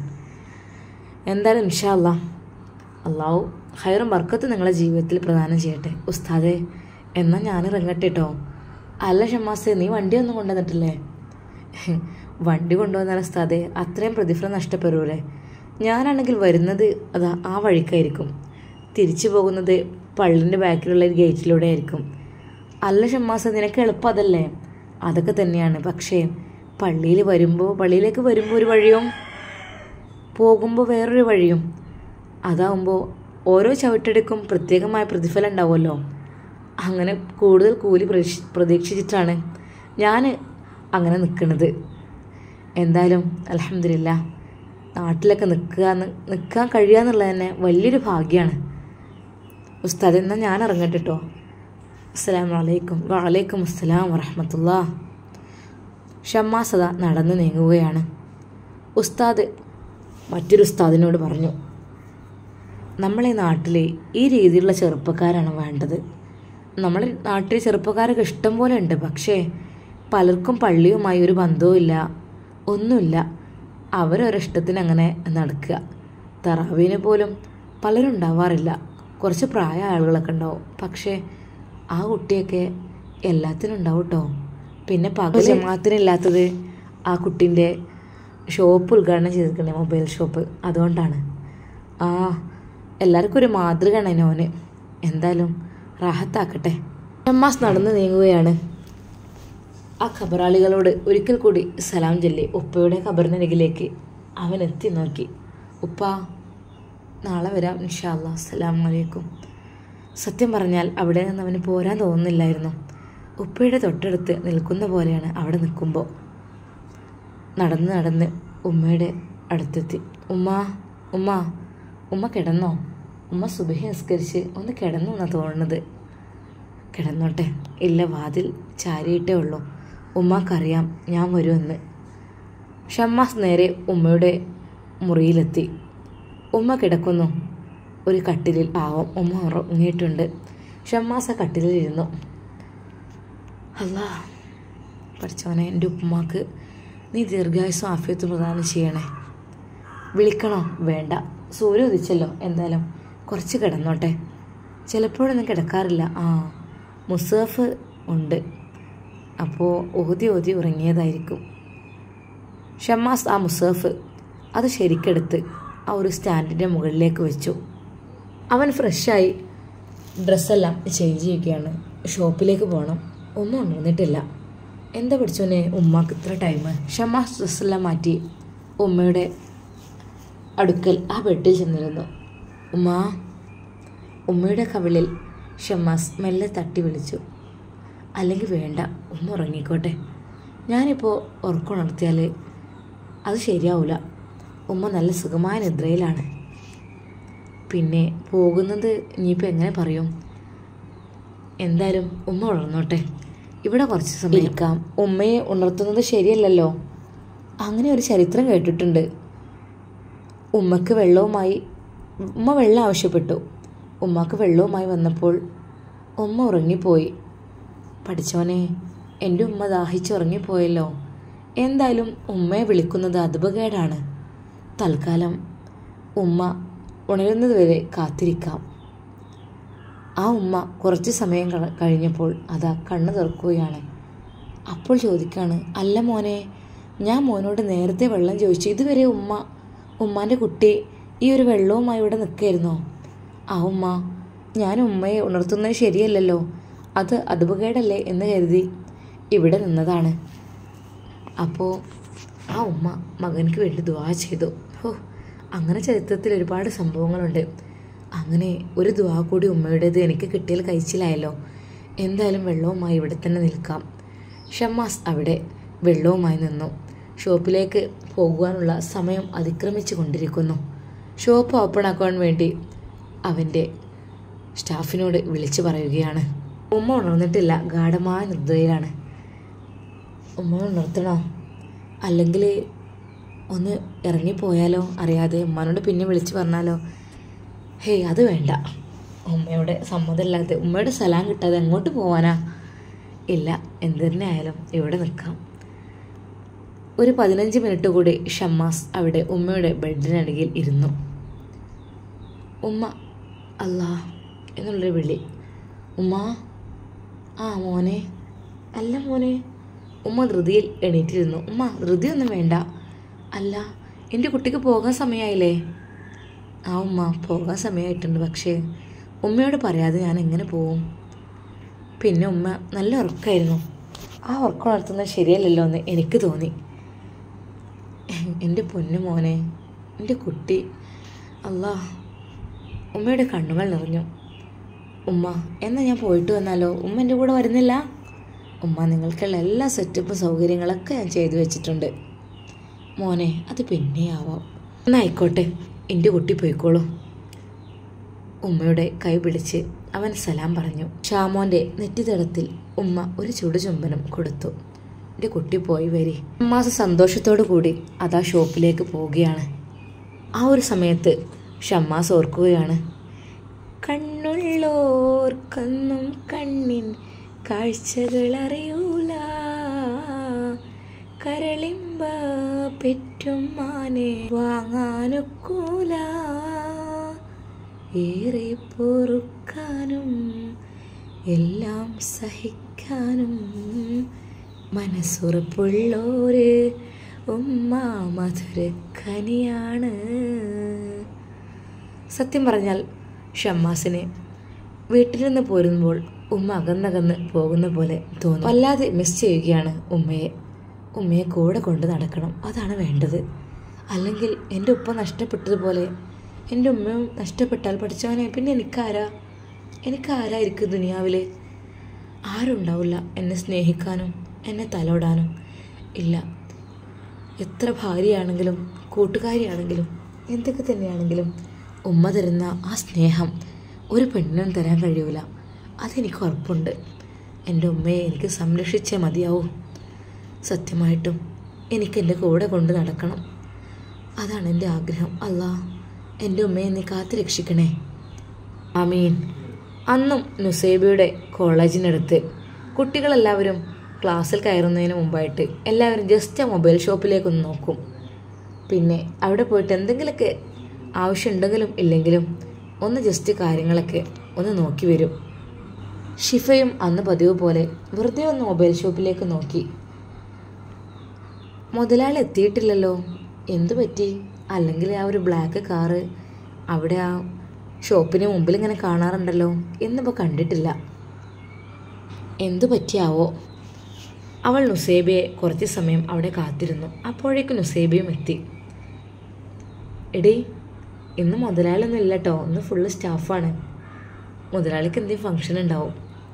എന്തായാലും ഇൻഷാ അല്ലാ അള്ളാഹു ഹൈറും ബർക്കത്ത് നിങ്ങളെ ജീവിതത്തിൽ പ്രദാനം ചെയ്യട്ടെ ഉസ്താദെ എന്നാൽ ഞാൻ ഇറങ്ങട്ടെ കേട്ടോ അല്ല ഷമ്മാസെ നീ വണ്ടി ഒന്നും കൊണ്ടുവന്നിട്ടില്ലേ വണ്ടി കൊണ്ടുവന്നാൽ ഉസ്താദെ അത്രയും പ്രതിഫലം നഷ്ടപ്പെടൂലേ ഞാനാണെങ്കിൽ വരുന്നത് അതാ ആ വഴിക്കായിരിക്കും തിരിച്ചു പോകുന്നത് പള്ളിൻ്റെ ബാക്കിലുള്ള ഒരു ഗേറ്റിലൂടെ ആയിരിക്കും അല്ല ഷമ്മാസ നിനക്ക് എളുപ്പം അതല്ലേ അതൊക്കെ തന്നെയാണ് പക്ഷേ പള്ളിയിൽ വരുമ്പോൾ പള്ളിയിലേക്ക് വരുമ്പോൾ ഒരു വഴിയും പോകുമ്പോൾ വേറൊരു വഴിയും അതാവുമ്പോൾ ഓരോ ചവിട്ടെടുക്കും പ്രത്യേകമായ പ്രതിഫലം ഉണ്ടാവുമല്ലോ അങ്ങനെ കൂടുതൽ കൂലി പ്രതീക്ഷ- പ്രതീക്ഷിച്ചിട്ടാണ് ഞാൻ അങ്ങനെ നിൽക്കുന്നത് എന്തായാലും അലഹമില്ല നാട്ടിലൊക്കെ നിൽക്കുക നിൽക്കാൻ കഴിയുക എന്നുള്ളത് തന്നെ വലിയൊരു ഭാഗ്യമാണ് ഉസ്താദ് എന്നാൽ ഞാൻ ഇറങ്ങട്ടെ കേട്ടോ അസ്സലാമു അലൈക്കും വലൈക്കും അസ്സലാം വറഹമത്തുള്ള ഷമ്മാസത നടന്നു നീങ്ങുകയാണ് ഉസ്താദ് മറ്റൊരു ഉസ്താദിനോട് പറഞ്ഞു നമ്മളെ നാട്ടിൽ ഈ രീതിയിലുള്ള ചെറുപ്പക്കാരാണ് വേണ്ടത് നമ്മളെ നാട്ടിൽ ചെറുപ്പക്കാരൊക്കെ ഇഷ്ടം പോലെ ഉണ്ട് പക്ഷേ പലർക്കും പള്ളിയുമായി ഒരു ബന്ധവുമില്ല ഒന്നുമില്ല അവരൊരിഷ്ടത്തിന് അങ്ങനെ നടക്കുക തറാവീന് പോലും പലരും ഉണ്ടാവാറില്ല കുറച്ച് പ്രായ ആളുകളൊക്കെ ഉണ്ടാവും പക്ഷേ ആ കുട്ടിയൊക്കെ എല്ലാത്തിനും ഉണ്ടാവും കേട്ടോ പിന്നെ പകൽ ജമാഅത്തിനില്ലാത്തത് ആ കുട്ടീൻ്റെ ഷോപ്പ് ഉദ്ഘാടനം ചെയ്തിരിക്കണേ മൊബൈൽ ഷോപ്പ് അതുകൊണ്ടാണ് ആ എല്ലാവർക്കും ഒരു മാതൃകയാണ് നോന് എന്തായാലും റാഹത്താക്കട്ടെ ഷമ്മാസ് നടന്നു നീങ്ങുകയാണ് ആ ഖബറാളികളോട് ഒരിക്കൽ കൂടി സലാം ചൊല്ലി ഉപ്പയുടെ ഖബറിനരികിലേക്ക് അവൻ എത്തി നോക്കി ഉപ്പ നാളെ വരാം ഇൻഷാല്ല അസ്സലാം വലൈക്കും സത്യം പറഞ്ഞാൽ അവിടെ നിന്ന് അവന് പോരാൻ തോന്നുന്നില്ലായിരുന്നു ഉപ്പയുടെ തൊട്ടടുത്ത് നിൽക്കുന്ന പോലെയാണ് അവിടെ നിൽക്കുമ്പോൾ നടന്ന് നടന്ന് ഉമ്മയുടെ അടുത്തെത്തി ഉമ്മ ഉമ്മ ഉമ്മ കിടന്നോ ഉമ്മ സുബഹി നിസ്കരിച്ച് ഒന്ന് കിടന്നു എന്നാണ് തോന്നുന്നത് കിടന്നോട്ടെ ഇല്ല വാതിൽ ചാരിയിട്ടേ ഉള്ളൂ ഉമ്മക്കറിയാം ഞാൻ വരുമെന്ന് ഷമ്മാസ് നേരെ ഉമ്മയുടെ മുറിയിലെത്തി ഉമ്മ കിടക്കുന്നു ഒരു കട്ടിലിൽ പാവം ഉമ്മ ഉറങ്ങിയിട്ടുണ്ട് ഷമ്മാസ് ആ കട്ടിലിൽ ഇരുന്നു അല്ലാ പഠിച്ചവനെ എൻ്റെ ഉപ്പുമാക്ക് നീ ദീർഘായുസും ആഫിയത്തും പ്രദാനം ചെയ്യണേ വിളിക്കണോ വേണ്ട സൂര്യ ഉദിച്ചല്ലോ എന്തായാലും കുറച്ച് കിടന്നോട്ടെ ചിലപ്പോഴൊന്നും കിടക്കാറില്ല ആ മുസാഫ് ഉണ്ട് അപ്പോൾ ഓതി ഓതി ഉറങ്ങിയതായിരിക്കും ഷമ്മാസ് ആ മുസാഫ് അത് ശരിക്കെടുത്ത് ആ ഒരു സ്റ്റാൻഡിൻ്റെ മുകളിലേക്ക് വെച്ചു അവൻ ഫ്രഷായി ഡ്രസ്സെല്ലാം ചേഞ്ച് ചെയ്യുകയാണ് ഷോപ്പിലേക്ക് പോകണം ഒന്നും ഉണർന്നിട്ടില്ല എന്താ പഠിച്ചോനെ ഉമ്മക്ക് ഇത്ര ടൈം ഷമ്മാസ് ഡ്രസ്സെല്ലാം മാറ്റി ഉമ്മയുടെ അടുക്കൽ ആ ബെഡിൽ ചെന്നിരുന്നു ഉമ്മ ഉമ്മയുടെ കവിളിൽ ഷമ്മാസ് മെല്ലെ തട്ടി വിളിച്ചു അല്ലെങ്കിൽ വേണ്ട ഉമ്മ ഉറങ്ങിക്കോട്ടെ ഞാനിപ്പോൾ ഉറക്കമുണർത്തിയാൽ അത് ശരിയാവില്ല ഉമ്മ നല്ല സുഖമായ നിദ്രയിലാണ് പിന്നെ പോകുന്നത് ഇനിയിപ്പോൾ എങ്ങനെ പറയും എന്തായാലും ഉമ്മ ഉണർന്നോട്ടെ ഇവിടെ കുറച്ച് സമയം ഇരിക്കാം ഉമ്മയെ ഉണർത്തുന്നത് ശരിയല്ലല്ലോ അങ്ങനെ ഒരു ചരിത്രം കേട്ടിട്ടുണ്ട് ഉമ്മക്ക് വെള്ളവുമായി ഉമ്മ വെള്ളം ആവശ്യപ്പെട്ടു ഉമ്മക്ക് വെള്ളവുമായി വന്നപ്പോൾ ഉമ്മ ഉറങ്ങിപ്പോയി പഠിച്ചോനെ എൻ്റെ ഉമ്മ ദാഹിച്ചുറങ്ങിപ്പോയല്ലോ എന്തായാലും ഉമ്മയെ വിളിക്കുന്നത് അതുപകേടാണ് തൽക്കാലം ഉമ്മ ഉണരുന്നത് വരെ കാത്തിരിക്കാം ആ ഉമ്മ കുറച്ച് സമയം ക- കഴിഞ്ഞപ്പോൾ അതാ കണ്ണ് തുറക്കുകയാണ് അപ്പോൾ ചോദിക്കാണ് അല്ല മോനെ ഞാൻ മോനോട് നേരത്തെ വെള്ളം ചോദിച്ചു ഇതുവരെ ഉമ്മ ഉമ്മാൻ്റെ കുട്ടി ഈ ഒരു വെള്ളവുമായി ഇവിടെ നിൽക്കായിരുന്നോ ആ ഉമ്മ ഞാൻ ഉമ്മയെ ഉണർത്തുന്നത് ശരിയല്ലല്ലോ അത് അതുപകേടല്ലേ എന്ന് കരുതി ഇവിടെ നിന്നതാണ് അപ്പോൾ ആ ഉമ്മ മകനക്ക് വേണ്ടി ദുവാ ചെയ്തു ഹോ അങ്ങനെ ചരിത്രത്തിൽ ഒരുപാട് സംഭവങ്ങളുണ്ട് അങ്ങനെ ഒരു ദുവാ കൂടി ഉമ്മയുടേത് എനിക്ക് കിട്ടിയാൽ കഴിച്ചില്ലായല്ലോ എന്തായാലും വെള്ളവുമായി ഇവിടെ തന്നെ നിൽക്കാം ഷമ്മാസ് അവിടെ വെള്ളവുമായി നിന്നു ഷോപ്പിലേക്ക് പോകുവാനുള്ള സമയം അതിക്രമിച്ചു കൊണ്ടിരിക്കുന്നു ഷോപ്പ് ഓപ്പൺ ആക്കാൻ വേണ്ടി അവൻ്റെ സ്റ്റാഫിനോട് വിളിച്ചു പറയുകയാണ് ഉമ്മ ഉണർന്നിട്ടില്ല ഗാഠമായ നിദ്രയിലാണ് ഉമ്മ ഉണർത്തണോ അല്ലെങ്കിൽ ഒന്ന് ഇറങ്ങിപ്പോയാലോ അറിയാതെ ഉമ്മാനോട് പിന്നെ വിളിച്ച് പറഞ്ഞാലോ ഹേയ് അത് വേണ്ട ഉമ്മയുടെ സമ്മതമില്ലാതെ ഉമ്മയുടെ സലാം കിട്ടാതെ എങ്ങോട്ട് പോവാനാ ഇല്ല എന്ത് തന്നെ ആയാലും ഇവിടെ നിൽക്കാം ഒരു പതിനഞ്ച് മിനിറ്റ് കൂടി ഷമ്മാസ് അവിടെ ഉമ്മയുടെ ബെഡിനടിയിൽ ഇരുന്നു ഉമ്മ അല്ലാ എന്നുള്ളൊരു വിളി ഉമ്മ ആ മോനെ അല്ല മോനെ ഉമ്മ ധൃതിയിൽ എണീറ്റിരുന്നു ഉമ്മ ധൃതിയൊന്നും വേണ്ട അല്ല എൻ്റെ കുട്ടിക്ക് പോകാൻ സമയമായില്ലേ ആ ഉമ്മ പോകാൻ സമയമായിട്ടുണ്ട് പക്ഷേ ഉമ്മയോട് പറയാതെ ഞാൻ എങ്ങനെ പോവും പിന്നെ ഉമ്മ നല്ല ഉറക്കമായിരുന്നു ആ ഉറക്കം നടത്തുന്നത് ശരിയല്ലല്ലോ എന്ന് എനിക്ക് തോന്നി എൻ്റെ പൊന്നു മോനെ എൻ്റെ കുട്ടി അല്ലാ ഉമ്മയുടെ കണ്ണുകൾ നിറഞ്ഞു ഉമ്മ എന്നാൽ ഞാൻ പോയിട്ട് വന്നാലോ ഉമ്മ എൻ്റെ കൂടെ വരുന്നില്ല ഉമ്മ നിങ്ങൾക്കുള്ള എല്ലാ സെറ്റപ്പും സൗകര്യങ്ങളൊക്കെ ഞാൻ ചെയ്തു വെച്ചിട്ടുണ്ട് മോനെ അത് പിന്നെ ആവാം എന്നാ ആയിക്കോട്ടെ എൻ്റെ കുട്ടി പോയിക്കോളൂ ഉമ്മയുടെ കൈ പിടിച്ച് അവൻ സലാം പറഞ്ഞു ഷാമോന്റെ നെറ്റിത്തടത്തിൽ ഉമ്മ ഒരു ചുടുചുംബനം കൊടുത്തു എൻ്റെ കുട്ടി പോയി വരി ഷമ്മാസ് സന്തോഷത്തോടു കൂടി അതാ ഷോപ്പിലേക്ക് പോവുകയാണ് ആ ഒരു സമയത്ത് ഷമ്മാസ് ഓർക്കുകയാണ് കണ്ണുള്ളോർക്കൊന്നും കണ്ണിൻ കാഴ്ചകൾ അറിയൂല കരളിമ്പ പെറ്റും മാനെ വാങ്ങാനൊക്കൂല ഏറെ പൊറുക്കാനും എല്ലാം സഹിക്കാനും മനസ്സുറപ്പുള്ളോര് ഉമ്മ മധുരക്കനിയാണ് സത്യം പറഞ്ഞാൽ ഷമ്മാസിന് വീട്ടിൽ നിന്ന് പോരുമ്പോൾ ഉമ്മ അകന്നകന്ന് പോകുന്ന പോലെ തോന്നും വല്ലാതെ മിസ് ചെയ്യുകയാണ് ഉമ്മയെ ഉമ്മയെ കൂടെ കൊണ്ട് നടക്കണം അതാണ് വേണ്ടത് അല്ലെങ്കിൽ എൻ്റെ ഉപ്പ നഷ്ടപ്പെട്ടതുപോലെ എൻ്റെ ഉമ്മയും നഷ്ടപ്പെട്ടാൽ പഠിച്ചവനെ പിന്നെ എനിക്കാരാ എനിക്കാരായിരിക്കും ദുനിയാവിൽ ആരുണ്ടാവില്ല എന്നെ സ്നേഹിക്കാനും എന്നെ തലോടാനും ഇല്ല എത്ര ഭാര്യയാണെങ്കിലും കൂട്ടുകാരിയാണെങ്കിലും എന്തൊക്കെ തന്നെയാണെങ്കിലും ഉമ്മ തരുന്ന ആ സ്നേഹം ഒരു പെണ്ണിനും തരാൻ കഴിയൂല അതെനിക്ക് ഉറപ്പുണ്ട് എൻ്റെ ഉമ്മയെ എനിക്ക് സംരക്ഷിച്ചേ മതിയാവൂ സത്യമായിട്ടും എനിക്ക് എൻ്റെ കൂടെ കൊണ്ട് നടക്കണം അതാണ് എൻ്റെ ആഗ്രഹം അല്ലാ എൻ്റെ ഉമ്മയെ നീ കാത്തു രക്ഷിക്കണേ ആമീൻ അന്നും നുസൈബയുടെ കോളേജിനടുത്ത് കുട്ടികളെല്ലാവരും ക്ലാസ്സിൽ കയറുന്നതിന് മുമ്പായിട്ട് എല്ലാവരും ജസ്റ്റ് ആ മൊബൈൽ ഷോപ്പിലേക്കൊന്ന് നോക്കും പിന്നെ അവിടെ പോയിട്ട് എന്തെങ്കിലുമൊക്കെ ആവശ്യമുണ്ടെങ്കിലും ഇല്ലെങ്കിലും ഒന്ന് ജസ്റ്റ് കാര്യങ്ങളൊക്കെ ഒന്ന് നോക്കി വരും ഷിഫയും അന്ന് പതിവ് പോലെ വെറുതെ ഒന്ന് മൊബൈൽ ഷോപ്പിലേക്ക് നോക്കി മുതലാളി എത്തിയിട്ടില്ലല്ലോ എന്തു പറ്റി അല്ലെങ്കിൽ ആ ഒരു ബ്ലാക്ക് കാറ് അവിടെ ആ ഷോപ്പിന് മുമ്പിൽ ഇങ്ങനെ കാണാറുണ്ടല്ലോ എന്നിപ്പോൾ കണ്ടിട്ടില്ല എന്തു പറ്റിയാവോ അവൾ നുസേബയെ കുറച്ച് സമയം അവിടെ കാത്തിരുന്നു അപ്പോഴേക്കും നുസേബയും എത്തി എടി ഇന്ന് മുതലാളിയൊന്നും ഇല്ല കേട്ടോ ഇന്ന് ഫുള്ള് സ്റ്റാഫാണ് മുതലാളിക്ക് എന്തെങ്കിലും ഫംഗ്ഷൻ ഉണ്ടാവും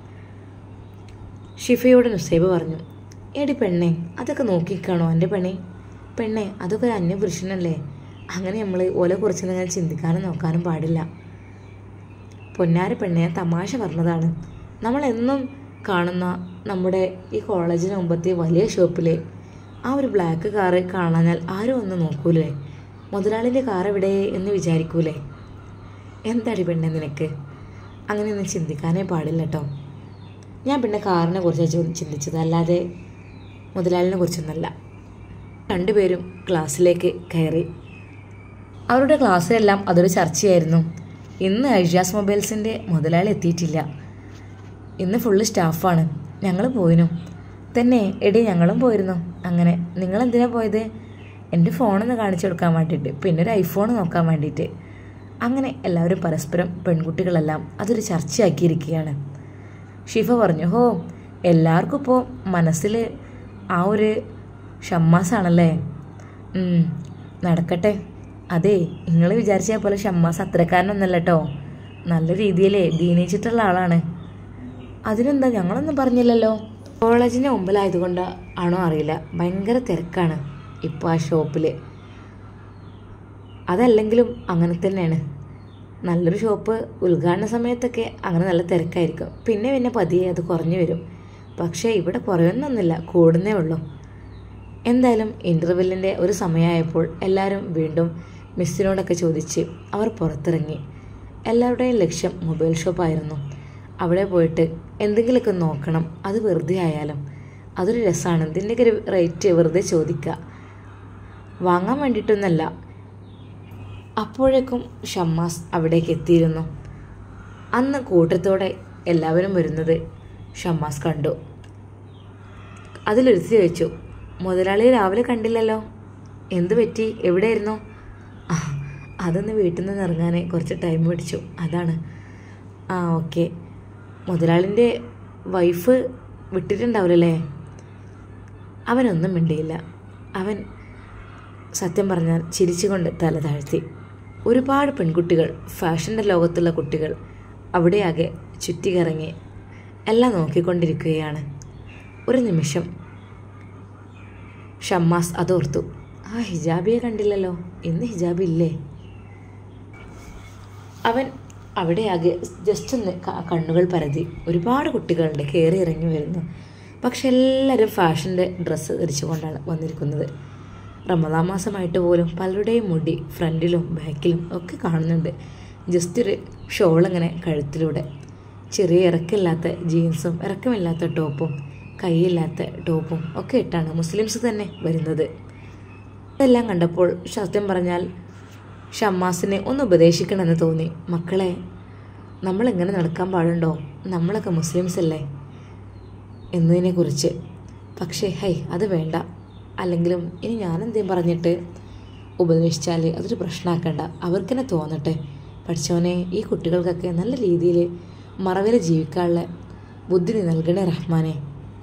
ഷിഫയോട് നുസൈബ് പറഞ്ഞു എടി പെണ്ണെ അതൊക്കെ നോക്കിക്കാണോ എൻ്റെ പണി പെണ്ണെ അതൊക്കെ ഒരു അന്യപുരുഷനല്ലേ അങ്ങനെ നമ്മൾ ഓലെ കുറിച്ച് ഞാൻ ചിന്തിക്കാനും നോക്കാനും പാടില്ല പൊന്നാര പെണ്ണെ തമാശ പറഞ്ഞതാണ് നമ്മൾ എന്നും കാണുന്ന നമ്മുടെ ഈ കോളേജിന് മുമ്പത്തെ വലിയ ഷോപ്പിൽ ആ ഒരു ബ്ലാക്ക് കാറ് കാണാഞ്ഞാൽ ആരും ഒന്ന് നോക്കൂലേ മുതലാളിൻ്റെ കാർ എവിടെ എന്ന് വിചാരിക്കൂലേ എന്താടി പെണ്ണെ നിനക്ക് അങ്ങനെയൊന്നും ചിന്തിക്കാനേ പാടില്ല കേട്ടോ ഞാൻ പിന്നെ കാറിനെ കുറിച്ച് ചിന്തിച്ചത് അല്ലാതെ മുതലാളിനെ കുറിച്ചൊന്നല്ല രണ്ടുപേരും ക്ലാസ്സിലേക്ക് കയറി അവരുടെ ക്ലാസ്സിലെല്ലാം അതൊരു ചർച്ചയായിരുന്നു ഇന്ന് ഐജാസ് മൊബൈൽസിൻ്റെ മുതലാളി എത്തിയിട്ടില്ല ഇന്ന് ഫുള്ള് സ്റ്റാഫാണ് ഞങ്ങൾ പോയിനു തന്നെ എടി ഞങ്ങളും പോയിരുന്നു അങ്ങനെ നിങ്ങൾ എന്തിനാ പോയത് എൻ്റെ ഫോണൊന്ന് കാണിച്ചു കൊടുക്കാൻ വേണ്ടിയിട്ട് പിന്നെ ഒരു ഐഫോൺ നോക്കാൻ വേണ്ടിയിട്ട് അങ്ങനെ എല്ലാവരും പരസ്പരം പെൺകുട്ടികളെല്ലാം അതൊരു ചർച്ചയാക്കിയിരിക്കുകയാണ് ഷിഫ പറഞ്ഞു ഹോ എല്ലാവർക്കും ഇപ്പോൾ മനസ്സിൽ ആ ഒരു ഷമ്മാസാണല്ലേ ഉം, നടക്കട്ടെ അതെ നിങ്ങൾ വിചാരിച്ച പോലെ ഷമ്മാസ് അത്രക്കാരനൊന്നല്ല കേട്ടോ നല്ല രീതിയിൽ ദീനിച്ചിട്ടുള്ള ആളാണ് അതിനെന്താ ഞങ്ങളൊന്നും പറഞ്ഞില്ലല്ലോ കോളേജിൻ്റെ മുമ്പിലായതുകൊണ്ട് ആണോ അറിയില്ല ഭയങ്കര തിരക്കാണ് ഇപ്പോൾ ആ ഷോപ്പിൽ അതല്ലെങ്കിലും അങ്ങനെ തന്നെയാണ് നല്ലൊരു ഷോപ്പ് ഉദ്ഘാടന സമയത്തൊക്കെ അങ്ങനെ നല്ല തിരക്കായിരിക്കും പിന്നെ പിന്നെ പതിയെ അത് കുറഞ്ഞു വരും പക്ഷേ ഇവിടെ കുറയൊന്നൊന്നുമില്ല കൂടുന്നേ ഉള്ളൂ എന്തായാലും ഇൻ്റർവെല്ലിൻ്റെ ഒരു സമയമായപ്പോൾ എല്ലാവരും വീണ്ടും മിസ്സിനോടൊക്കെ ചോദിച്ച് അവർ പുറത്തിറങ്ങി എല്ലാവരുടെയും ലക്ഷ്യം മൊബൈൽ ഷോപ്പായിരുന്നു അവിടെ പോയിട്ട് എന്തെങ്കിലുമൊക്കെ നോക്കണം അത് വെറുതെ ആയാലും അതൊരു രസമാണ് ഇതിൻ്റെയൊക്കെ ഒരു റേറ്റ് വെറുതെ ചോദിക്കുക വാങ്ങാൻ വേണ്ടിയിട്ടൊന്നല്ല അപ്പോഴേക്കും ഷമ്മാസ് അവിടേക്ക് എത്തിയിരുന്നു അന്ന് കൂട്ടത്തോടെ എല്ലാവരും വരുന്നത് ഷമ്മാസ് കണ്ടു അതിലൊരുത്തി വെച്ചു മുതലാളി രാവിലെ കണ്ടില്ലല്ലോ എന്തു പറ്റി എവിടെയായിരുന്നു ആ അതൊന്ന് വീട്ടിൽ നിന്ന് ഇറങ്ങാൻ കുറച്ച് ടൈം പിടിച്ചു അതാണ് ആ ഓക്കെ മുതലാളിൻ്റെ വൈഫ് വിട്ടിട്ടുണ്ടാവില്ലല്ലേ അവനൊന്നും മിണ്ടിയില്ല അവൻ സത്യം പറഞ്ഞാൽ ചിരിച്ചുകൊണ്ട് തല താഴ്ത്തി ഒരുപാട് പെൺകുട്ടികൾ ഫാഷൻ്റെ ലോകത്തുള്ള കുട്ടികൾ അവിടെയാകെ ചുറ്റിക്കറങ്ങി എല്ലാം നോക്കിക്കൊണ്ടിരിക്കുകയാണ് ഒരു നിമിഷം ഷമ്മാസ് അതോർത്തു ആ ഹിജാബിയെ കണ്ടില്ലല്ലോ ഇന്ന് ഹിജാബ് ഇല്ലേ അവൻ അവിടെ ആകെ ജസ്റ്റ് ഒന്ന് ക- കണ്ണുകൾ പരതി ഒരുപാട് കുട്ടികളുണ്ട് കയറി ഇറങ്ങി വരുന്നു പക്ഷെ എല്ലാവരും ഫാഷൻ്റെ ഡ്രസ്സ് ധരിച്ചുകൊണ്ടാണ് വന്നിരിക്കുന്നത് റമദാൻ മാസമായിട്ട് പോലും പലരുടെയും മുടി ഫ്രണ്ടിലും ബാക്കിലും ഒക്കെ കാണുന്നുണ്ട് ജസ്റ്റ് ഒരു ഷോൾ ഇങ്ങനെ കഴുത്തിലൂടെ ചെറിയ ഇറക്കമില്ലാത്ത ജീൻസും ഇറക്കമില്ലാത്ത ടോപ്പും കൈയില്ലാത്ത ടോപ്പും ഒക്കെ ഇട്ടാണ് മുസ്ലിംസ് തന്നെ വരുന്നത് ഇതെല്ലാം കണ്ടപ്പോൾ സത്യം പറഞ്ഞാൽ ഷമ്മാസിനെ ഒന്ന് ഉപദേശിക്കണമെന്ന് തോന്നി മക്കളെ നമ്മളിങ്ങനെ നടക്കാൻ പാടുണ്ടോ നമ്മളൊക്കെ മുസ്ലിംസ് അല്ലേ എന്നതിനെക്കുറിച്ച് പക്ഷേ ഹൈ അത് വേണ്ട അല്ലെങ്കിലും ഇനി ഞാനെന്തേലും പറഞ്ഞിട്ട് ഉപദേശിച്ചാൽ അതൊരു പ്രശ്നമാക്കണ്ട അവർക്ക് തന്നെ തോന്നട്ടെ പഠിച്ചവനെ ഈ കുട്ടികൾക്കൊക്കെ നല്ല രീതിയിൽ മറവിൽ ജീവിക്കാനുള്ള ബുദ്ധി നീ നൽകണേ റഹ്മാനെ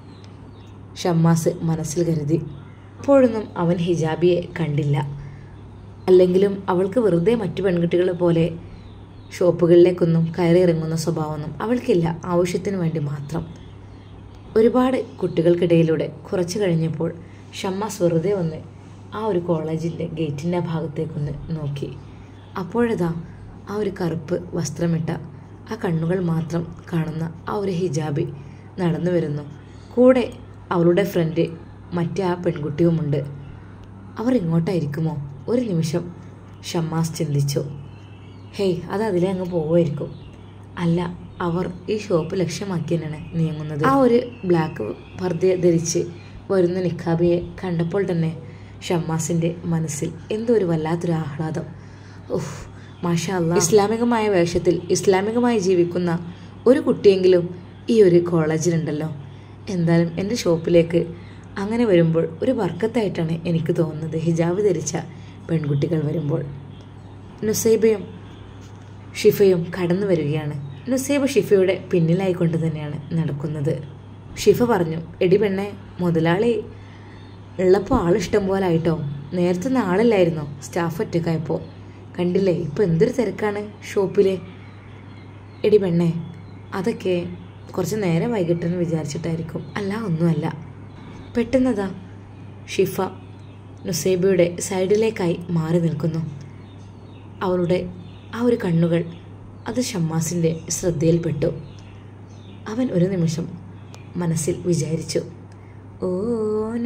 ഷമ്മാസ് മനസ്സിൽ കരുതി അപ്പോഴൊന്നും അവൻ ഹിജാബിയെ കണ്ടില്ല അല്ലെങ്കിലും അവൾക്ക് വെറുതെ മറ്റു പെൺകുട്ടികളെ പോലെ ഷോപ്പുകളിലേക്കൊന്നും കയറി ഇറങ്ങുന്ന സ്വഭാവമൊന്നും അവൾക്കില്ല ആവശ്യത്തിന് വേണ്ടി മാത്രം ഒരുപാട് കുട്ടികൾക്കിടയിലൂടെ കുറച്ച് കഴിഞ്ഞപ്പോൾ ഷമ്മാസ് വെറുതെ വന്ന് ആ ഒരു കോളേജിൻ്റെ ഗേറ്റിൻ്റെ ഭാഗത്തേക്കൊന്ന് നോക്കി അപ്പോഴതാ ആ ഒരു കറുപ്പ് വസ്ത്രമിട്ട ആ കണ്ണുകൾ മാത്രം കാണുന്ന ആ ഒരു ഹിജാബി നടന്നു വരുന്നു കൂടെ അവളുടെ ഫ്രണ്ട് മറ്റേ ആ പെൺകുട്ടിയുമുണ്ട് അവർ ഇങ്ങോട്ടായിരിക്കുമോ ഒരു നിമിഷം ഷമ്മാസ് ചിന്തിച്ചു ഹേയ് അത് അതിലെ അങ്ങ് പോവുമായിരിക്കും അല്ല അവർ ഈ ഷോപ്പ് ലക്ഷ്യമാക്കി തന്നെയാണ് നീങ്ങുന്നത് ആ ഒരു ബ്ലാക്ക് പർദ്ദ ധരിച്ച് വരുന്ന നിഖാബിയെ കണ്ടപ്പോൾ തന്നെ ഷമ്മാസിൻ്റെ മനസ്സിൽ എന്തോ ഒരു വല്ലാത്തൊരു ആഹ്ലാദം ഉഫ് മാഷാ അല്ലാ ഇസ്ലാമികമായ വേഷത്തിൽ ഇസ്ലാമികമായി ജീവിക്കുന്ന ഒരു കുട്ടിയെങ്കിലും ഈ ഒരു കോളേജിലുണ്ടല്ലോ എന്തായാലും എൻ്റെ ഷോപ്പിലേക്ക് അങ്ങനെ വരുമ്പോൾ ഒരു വർക്കത്തായിട്ടാണ് എനിക്ക് തോന്നുന്നത് ഹിജാബ് ധരിച്ച പെൺകുട്ടികൾ വരുമ്പോൾ നുസൈബയും ഷിഫയും കടന്നു വരികയാണ് നുസൈബ ഷിഫയുടെ പിന്നിലായിക്കൊണ്ട് തന്നെയാണ് നടക്കുന്നത് ഷിഫ പറഞ്ഞു എടി പെണ്ണെ മുതലാളി ഉള്ളപ്പോൾ ആളിഷ്ടം പോലെ ആയിട്ടോ നേരത്തെ ഒന്നും ആളില്ലായിരുന്നോ സ്റ്റാഫ് ഒറ്റക്കായപ്പോൾ കണ്ടില്ലേ ഇപ്പോൾ എന്തൊരു തിരക്കാണ് ഷോപ്പിൽ എടി പെണ്ണെ അതൊക്കെ കുറച്ച് നേരം വൈകിട്ടെന്ന് വിചാരിച്ചിട്ടായിരിക്കും അല്ല ഒന്നുമല്ല പെട്ടെന്നതാ ഷിഫ നുസൈബയുടെ സൈഡിലേക്കായി മാറി നിൽക്കുന്നു അവളുടെ ആ ഒരു കണ്ണുകൾ അത് ഷമ്മാസിൻ്റെ ശ്രദ്ധയിൽപ്പെട്ടു അവൻ ഒരു നിമിഷം മനസ്സിൽ വിചാരിച്ചു ഓന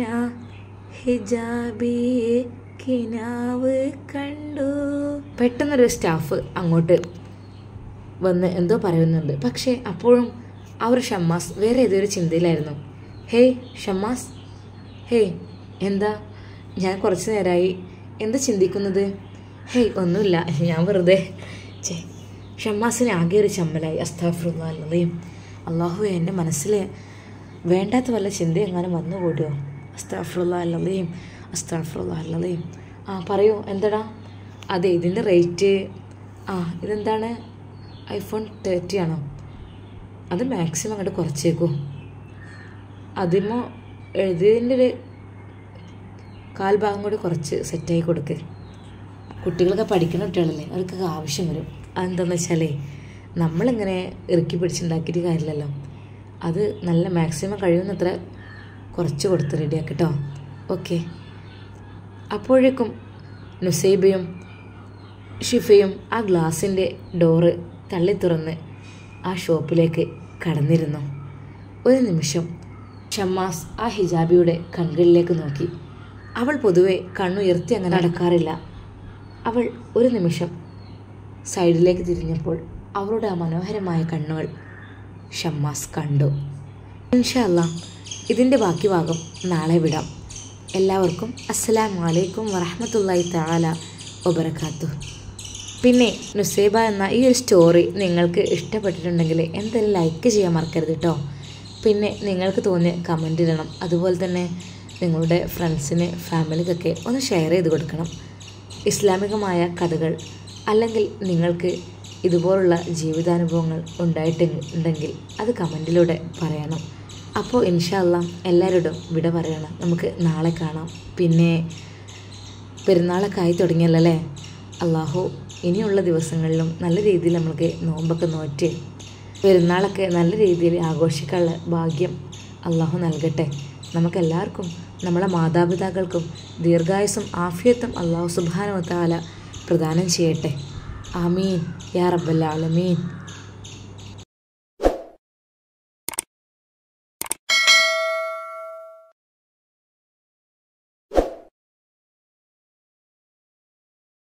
ഹിജാബിയെ കിനാവ് കണ്ടു പെട്ടെന്നൊരു സ്റ്റാഫ് അങ്ങോട്ട് വന്ന് എന്തോ പറയുന്നുണ്ട് പക്ഷേ അപ്പോഴും ആ ഒരു ഷമ്മാസ് വേറെ ഏതൊരു ചിന്തയിലായിരുന്നു ഹേയ് ഷമ്മാസ് ഹേയ് എന്താ ഞാൻ കുറച്ച് നേരമായി എന്താ ചിന്തിക്കുന്നത് ഹേയ് ഒന്നുമില്ല ഞാൻ വെറുതെ ചേ ഷമ്മാസിന് ആകെ ഒരു ചമ്മലായി അസ്താഫുള്ളയും അള്ളാഹു എൻ്റെ മനസ്സിൽ വേണ്ടാത്ത വല്ല ചിന്ത എങ്ങാനും വന്നു കൂടിയോ അസ്താഫുള്ള അല്ലതയും അസ്താഫുള്ള അല്ലതയും ആ പറയൂ എന്താടാ അതെ ഇതിൻ്റെ റേറ്റ് ആ ഇതെന്താണ് ഐഫോൺ തേർട്ടി ആണോ അത് മാക്സിമം അങ്ങോട്ട് കുറച്ചേക്കൂ അതിമോ എഴുതിയതിൻ്റെ ഒരു കാൽഭാഗം കൂടി കുറച്ച് സെറ്റായി കൊടുക്ക് കുട്ടികളൊക്കെ പഠിക്കുന്ന കുട്ടികളല്ലേ അവർക്കൊക്കെ ആവശ്യം വരും അതെന്താണെന്ന് വെച്ചാലേ നമ്മളിങ്ങനെ ഇറുക്കി പിടിച്ചുണ്ടാക്കിയിട്ട് കാര്യമില്ലല്ലോ അത് നല്ല മാക്സിമം കഴിയുന്നത്ര കുറച്ച് കൊടുത്ത് റെഡിയാക്കി കേട്ടോ ഓക്കെ അപ്പോഴേക്കും നുസൈബയും ഷിഫയും ആ ഗ്ലാസിൻ്റെ ഡോറ് തള്ളി തുറന്ന് ആ ഷോപ്പിലേക്ക് കടന്നിരുന്നു ഒരു നിമിഷം ഷമ്മാസ് ആ ഹിജാബിയുടെ കൺകളിലേക്ക് നോക്കി അവൾ പൊതുവെ കണ്ണുയർത്തി അങ്ങനെ നടക്കാറില്ല അവൾ ഒരു നിമിഷം സൈഡിലേക്ക് തിരിഞ്ഞപ്പോൾ അവളുടെ ആ മനോഹരമായ കണ്ണുകൾ ഷമ്മാസ് കണ്ടു ഇൻഷല്ല ഇതിൻ്റെ ബാക്കി ഭാഗം നാളെ വിടാം എല്ലാവർക്കും അസ്സലാമു അലൈക്കും വറഹമത്തല്ലായി താല വബർക്കാത്തു പിന്നെ നുസൈബ എന്ന ഈ ഒരു സ്റ്റോറി നിങ്ങൾക്ക് ഇഷ്ടപ്പെട്ടിട്ടുണ്ടെങ്കിൽ എന്തായാലും ലൈക്ക് ചെയ്യാൻ മറക്കരുത് കേട്ടോ പിന്നെ നിങ്ങൾക്ക് തോന്നിയ കമൻ്റ് ഇടണം അതുപോലെ തന്നെ നിങ്ങളുടെ ഫ്രണ്ട്സിന് ഫാമിലിക്കൊക്കെ ഒന്ന് ഷെയർ ചെയ്ത് കൊടുക്കണം ഇസ്ലാമികമായ കഥകൾ അല്ലെങ്കിൽ നിങ്ങൾക്ക് ഇതുപോലുള്ള ജീവിതാനുഭവങ്ങൾ ഉണ്ടായിട്ടുണ്ടെങ്കിൽ അത് കമൻറ്റിലൂടെ പറയണം അപ്പോൾ ഇൻഷാല്ല എല്ലാവരോടും വിട പറയണം നമുക്ക് നാളെ കാണാം പിന്നെ പെരുന്നാളൊക്കെ ആയി തുടങ്ങിയല്ലോ അല്ലേ അള്ളാഹു ഇനിയുള്ള ദിവസങ്ങളിലും നല്ല രീതിയിൽ നമുക്ക് നോമ്പൊക്കെ നോറ്റ് പെരുന്നാളൊക്കെ നല്ല രീതിയിൽ ആഘോഷിക്കാനുള്ള ഭാഗ്യം അള്ളാഹു നൽകട്ടെ നമുക്കെല്ലാവർക്കും നമ്മളെ മാതാപിതാക്കൾക്കും ദീർഘായുസും ആഫിയത്തും അള്ളാഹു സുബാനോ താല പ്രദാനം ചെയ്യട്ടെ ആമീൻ യാ റബ്ബൽ ആലമീൻ